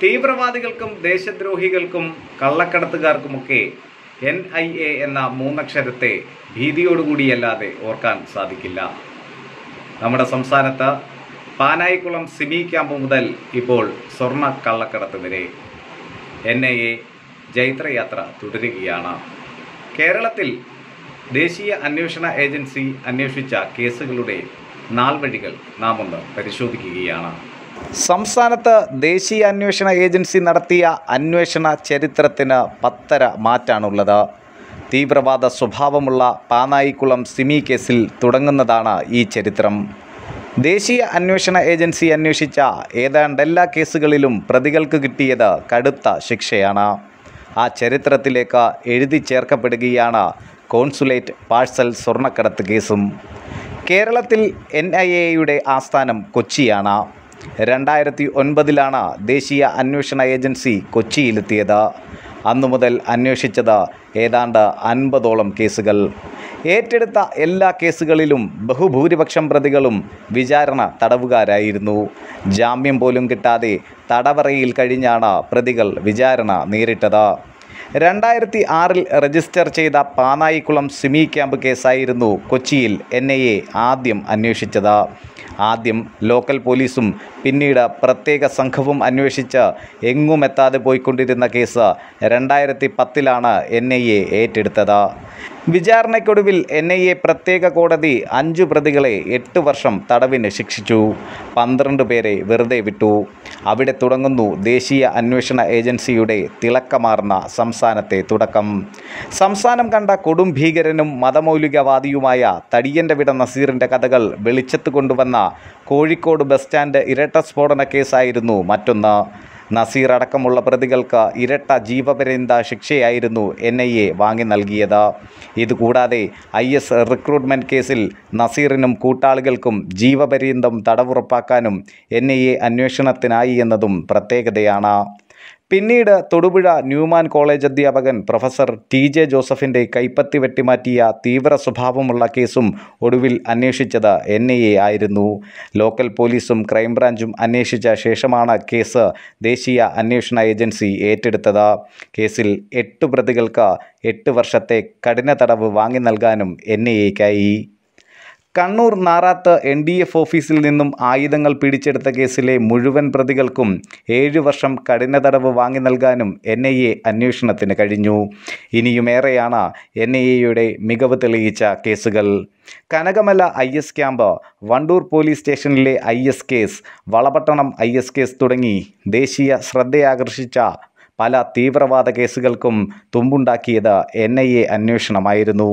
തീവ്രവാദികൾക്കും ദേശദ്രോഹികൾക്കും കള്ളക്കടത്തുകാർക്കുമൊക്കെ N I A എന്ന മൂന്നക്ഷരത്തെ ഭീതിയോടുകൂടിയല്ലാതെ ഓർക്കാൻ സാധിക്കില്ല നമ്മുടെ സംസ്ഥാനത്ത് പാനായിക്കുളം സിമി ക്യാമ്പ് മുതൽ ഇപ്പോൾ സ്വർണ്ണ കള്ളക്കടത്ത് വരെ എൻ ഐ എ ജൈത്രയാത്ര തുടരുകയാണ് കേരളത്തിൽ ദേശീയ അന്വേഷണ ഏജൻസി അന്വേഷിച്ച കേസുകളുടെ നാൾവഴികൾ നാം ഒന്ന് പരിശോധിക്കുകയാണ് സംസ്ഥാനത്ത് ദേശീയ അന്വേഷണ ഏജൻസി നടത്തിയ അന്വേഷണ ചരിത്രത്തിന് പത്തര മാറ്റാണുള്ളത് തീവ്രവാദ സ്വഭാവമുള്ള പാനായിക്കുളം സിമി കേസിൽ തുടങ്ങുന്നതാണ് ഈ ചരിത്രം ദേശീയ അന്വേഷണ ഏജൻസി അന്വേഷിച്ച ഏതാണ്ട് എല്ലാ കേസുകളിലും പ്രതികൾക്ക് കിട്ടിയത് കടുത്ത ശിക്ഷയാണ് ആ ചരിത്രത്തിലേക്ക് എഴുതി ചേർക്കപ്പെടുകയാണ് കോൺസുലേറ്റ് പാഴ്സൽ സ്വർണ്ണക്കടത്ത് കേസും കേരളത്തിൽ എൻ ഐ എയുടെ ആസ്ഥാനം കൊച്ചിയാണ് രണ്ടായിരത്തി ഒൻപതിലാണ് ദേശീയ അന്വേഷണ ഏജൻസി കൊച്ചിയിലെത്തിയത് അന്നു മുതൽ അന്വേഷിച്ചത് ഏതാണ്ട് അൻപതോളം കേസുകൾ ഏറ്റെടുത്ത എല്ലാ കേസുകളിലും ബഹുഭൂരിപക്ഷം പ്രതികളും വിചാരണ തടവുകാരായിരുന്നു ജാമ്യം പോലും കിട്ടാതെ തടവറയിൽ കഴിഞ്ഞാണ് പ്രതികൾ വിചാരണ നേരിട്ടത് രണ്ടായിരത്തി ആറിൽ രജിസ്റ്റർ ചെയ്ത പാനായിക്കുളം സിമി ക്യാമ്പ് കേസായിരുന്നു കൊച്ചിയിൽ എൻ ഐ എ ആദ്യം അന്വേഷിച്ചത് ആദ്യം ലോക്കൽ പോലീസും പിന്നീട് പ്രത്യേക സംഘവും അന്വേഷിച്ച് എങ്ങും എത്താതെ പോയിക്കൊണ്ടിരുന്ന കേസ് രണ്ടായിരത്തി പത്തിലാണ് എൻ ഐ എ ഏറ്റെടുത്തത് വിചാരണയ്ക്കൊടുവിൽ എൻ ഐ എ പ്രത്യേക കോടതി അഞ്ചു പ്രതികളെ എട്ട് വർഷം തടവിന് ശിക്ഷിച്ചു പന്ത്രണ്ട് പേരെ വെറുതെ വിട്ടു അവിടെ തുടങ്ങുന്നു ദേശീയ അന്വേഷണ ഏജൻസിയുടെ തിളക്കമാർന്ന സംസ്ഥാനത്തെ തുടക്കം സംസ്ഥാനം കണ്ട കൊടും ഭീകരനും മതമൗലികവാദിയുമായ തടിയൻ്റെ വിട നസീറിൻ്റെ കഥകൾ വെളിച്ചത്ത് കൊണ്ടുവന്ന കോഴിക്കോട് ബസ് സ്റ്റാൻഡ് ഇരട്ട സ്ഫോടന കേസായിരുന്നു മറ്റൊന്ന് നസീർ അടക്കമുള്ള പ്രതികൾക്ക് ഇരട്ട ജീവപര്യന്ത ശിക്ഷയായിരുന്നു എൻ ഐ എ വാങ്ങി നൽകിയത് ഇതുകൂടാതെ ഐ എസ് റിക്രൂട്ട്മെൻറ്റ് കേസിൽ നസീറിനും കൂട്ടാളികൾക്കും ജീവപര്യന്തം തടവുറപ്പാക്കാനും എൻ ഐ എ അന്വേഷണത്തിനായി എന്നതും പ്രത്യേകതയാണ് പിന്നീട് തൊടുപുഴ ന്യൂമാൻ കോളേജ് അധ്യാപകൻ പ്രൊഫസർ ടി ജെ ജോസഫിൻ്റെ കൈപ്പത്തി വെട്ടിമാറ്റിയ തീവ്ര സ്വഭാവമുള്ള കേസും ഒടുവിൽ അന്വേഷിച്ചത് എൻ ഐ എ ആയിരുന്നു ലോക്കൽ പോലീസും ക്രൈംബ്രാഞ്ചും അന്വേഷിച്ച ശേഷമാണ് കേസ് ദേശീയ അന്വേഷണ ഏജൻസി ഏറ്റെടുത്തത് കേസിൽ എട്ട് പ്രതികൾക്ക് എട്ട് വർഷത്തെ കഠിന തടവ് വാങ്ങി നൽകാനും എൻ ഐ എക്കായി Kannur Narath N D F ഓഫീസിൽ നിന്നും ആയുധങ്ങൾ പിടിച്ചെടുത്ത കേസിലെ മുഴുവൻ പ്രതികൾക്കും ഏഴ് വർഷം കഠിന തടവ് വാങ്ങി നൽകാനും എൻ ഐ എ അന്വേഷണത്തിന് കഴിഞ്ഞു ഇനിയുമേറെയാണ് എൻ ഐ എയുടെ മികവ് തെളിയിച്ച കേസുകൾ Kanakamala I S camp Vandoor police സ്റ്റേഷനിലെ I S case Valapattanam I S case തുടങ്ങി ദേശീയ ശ്രദ്ധയാകർഷിച്ച പല തീവ്രവാദ കേസുകൾക്കും തുമ്പുണ്ടാക്കിയത് എൻ ഐ എ അന്വേഷണമായിരുന്നു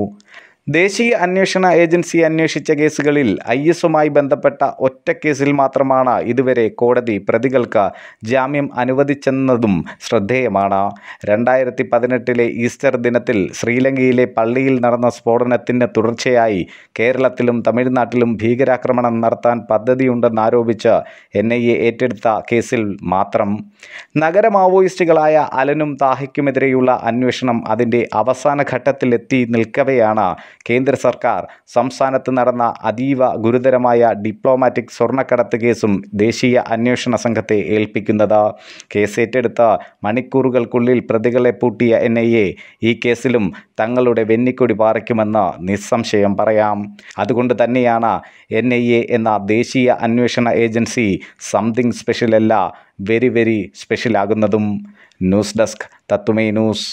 ദേശീയ അന്വേഷണ ഏജൻസി അന്വേഷിച്ച കേസുകളിൽ ഐ എസുമായി ബന്ധപ്പെട്ട ഒറ്റ കേസിൽ മാത്രമാണ് ഇതുവരെ കോടതി പ്രതികൾക്ക് ജാമ്യം അനുവദിച്ചെന്നതും ശ്രദ്ധേയമാണ് രണ്ടായിരത്തി പതിനെട്ടിലെ ഈസ്റ്റർ ദിനത്തിൽ ശ്രീലങ്കയിലെ പള്ളിയിൽ നടന്ന സ്ഫോടനത്തിന് തുടർച്ചയായി കേരളത്തിലും തമിഴ്നാട്ടിലും ഭീകരാക്രമണം നടത്താൻ പദ്ധതിയുണ്ടെന്നാരോപിച്ച് എൻ ഐ എ ഏറ്റെടുത്ത കേസിൽ മാത്രം നഗര മാവോയിസ്റ്റുകളായ അലനും താഹയ്ക്കുമെതിരെയുള്ള അന്വേഷണം അതിൻ്റെ അവസാന ഘട്ടത്തിലെത്തി നിൽക്കവെയാണ് കേന്ദ്ര സർക്കാർ സംസ്ഥാനത്ത് നടന്ന അതീവ ഗുരുതരമായ ഡിപ്ലോമാറ്റിക് സ്വർണ്ണക്കടത്ത് കേസും ദേശീയ അന്വേഷണ സംഘത്തെ ഏൽപ്പിക്കുന്നത് കേസ് ഏറ്റെടുത്ത് മണിക്കൂറുകൾക്കുള്ളിൽ പ്രതികളെ പൂട്ടിയ എൻ ഐ എ ഈ കേസിലും തങ്ങളുടെ വെന്നിക്കൊടി പാറിക്കുമെന്ന് നിസ്സംശയം പറയാം അതുകൊണ്ട് തന്നെയാണ് എൻ ഐ എ എന്ന ദേശീയ അന്വേഷണ ഏജൻസി സംതിങ് സ്പെഷ്യൽ അല്ല വെരി വെരി സ്പെഷ്യലാകുന്നതും ന്യൂസ് ഡെസ്ക് തത്തുമേ ന്യൂസ്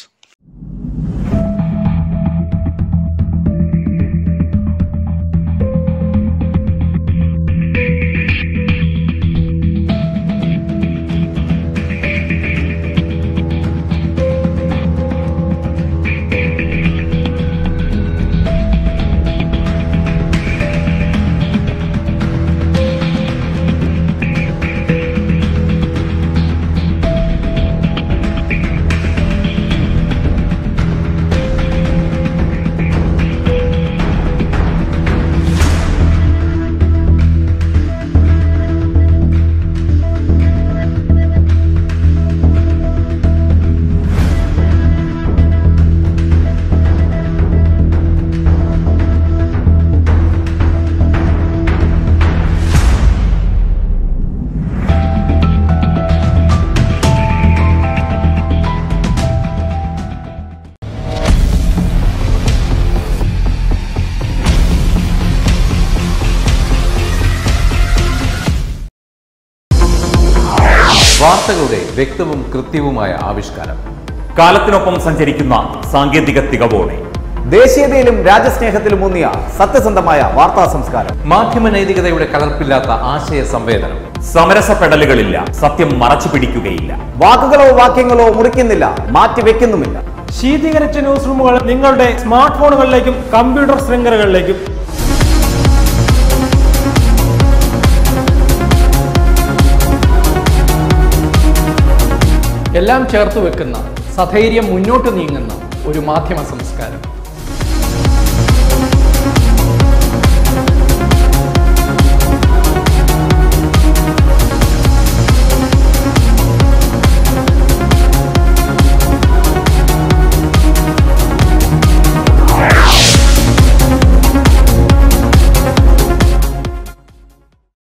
വാർത്തകളുടെ വ്യക്തവും കൃത്യവുമായ ആവിഷ്കാരം കാലത്തിനൊപ്പം സഞ്ചരിക്കുന്ന സാങ്കേതിക തികവോടെ ദേശീയതയിലും രാജ്യസ്നേഹത്തിലും ഊന്നിയ സത്യസന്ധമായ വാർത്താ സംസ്കാരം മാധ്യമ നൈതികതയുടെ കലർപ്പില്ലാത്ത ആശയ സംവേദനം സമരസപ്പെടലുകളില്ല സത്യം മറച്ചു പിടിക്കുകയില്ല വാക്കുകളോ വാക്യങ്ങളോ മുറിക്കുന്നില്ല മാറ്റിവെക്കുന്നുമില്ല ശീതീകരിച്ച ന്യൂസ് റൂമുകൾ നിങ്ങളുടെ സ്മാർട്ട് ഫോണുകളിലേക്കും കമ്പ്യൂട്ടർ ശൃംഖലകളിലേക്കും എല്ലാം ചേർത്ത് വെക്കുന്ന സധൈര്യം മുന്നോട്ട് നീങ്ങുന്ന ഒരു മാധ്യമ സംസ്കാരം